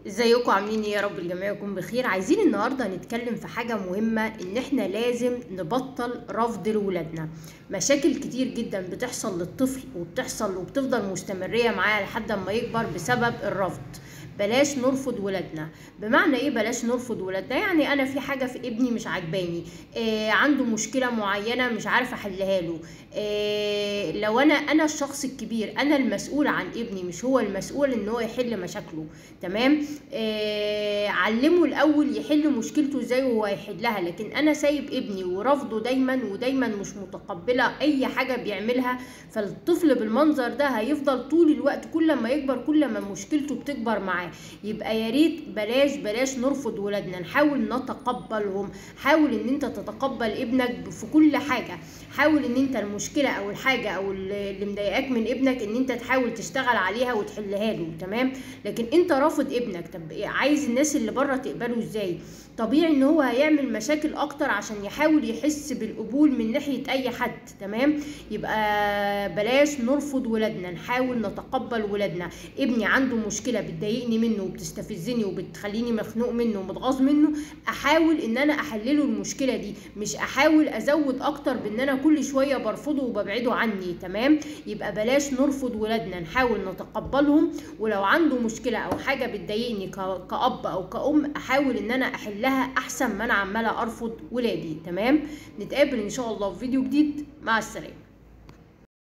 ازيكم عاملين ايه يا رب الجميع يكون بخير عايزين النهارده نتكلم في حاجه مهمه ان احنا لازم نبطل رفض لولادنا مشاكل كتير جدا بتحصل للطفل وبتحصل وبتفضل مستمريه معاه لحد ما يكبر بسبب الرفض بلاش نرفض ولادنا بمعنى ايه بلاش نرفض ولادنا يعني انا في حاجه في ابني مش عجباني آه عنده مشكله معينه مش عارفه احلها له آه لو انا انا الشخص الكبير انا المسؤول عن ابني مش هو المسؤول ان هو يحل مشاكله تمام آه علمه الاول يحل مشكلته ازاي وهو يحلها لكن انا سايب ابني ورفضه دايما ودايما مش متقبله اي حاجه بيعملها فالطفل بالمنظر ده هيفضل طول الوقت كل ما يكبر كل ما مشكلته بتكبر معاه يبقى يا ريت بلاش بلاش نرفض ولادنا نحاول نتقبلهم حاول ان انت تتقبل ابنك في كل حاجه حاول ان انت المشكله او الحاجه او اللي مضايقاك من ابنك ان انت تحاول تشتغل عليها وتحلها له تمام لكن انت رافض ابنك طب عايز الناس اللي بره تقبله ازاي طبيعي ان هو هيعمل مشاكل اكتر عشان يحاول يحس بالقبول من ناحيه اي حد تمام يبقى بلاش نرفض ولادنا نحاول نتقبل ولادنا ابني عنده مشكله بتضايقني منه وبتستفزني وبتخليني مخنوق منه ومتغاظ منه احاول ان انا احلله المشكله دي مش احاول ازود اكتر بان انا كل شويه برفضه وببعده عني تمام يبقى بلاش نرفض ولادنا نحاول نتقبلهم ولو عنده مشكله او حاجه بتضايقني كاب او كأم احاول ان انا احلها احسن ما انا عماله ارفض ولادي تمام نتقابل ان شاء الله في فيديو جديد مع السلامه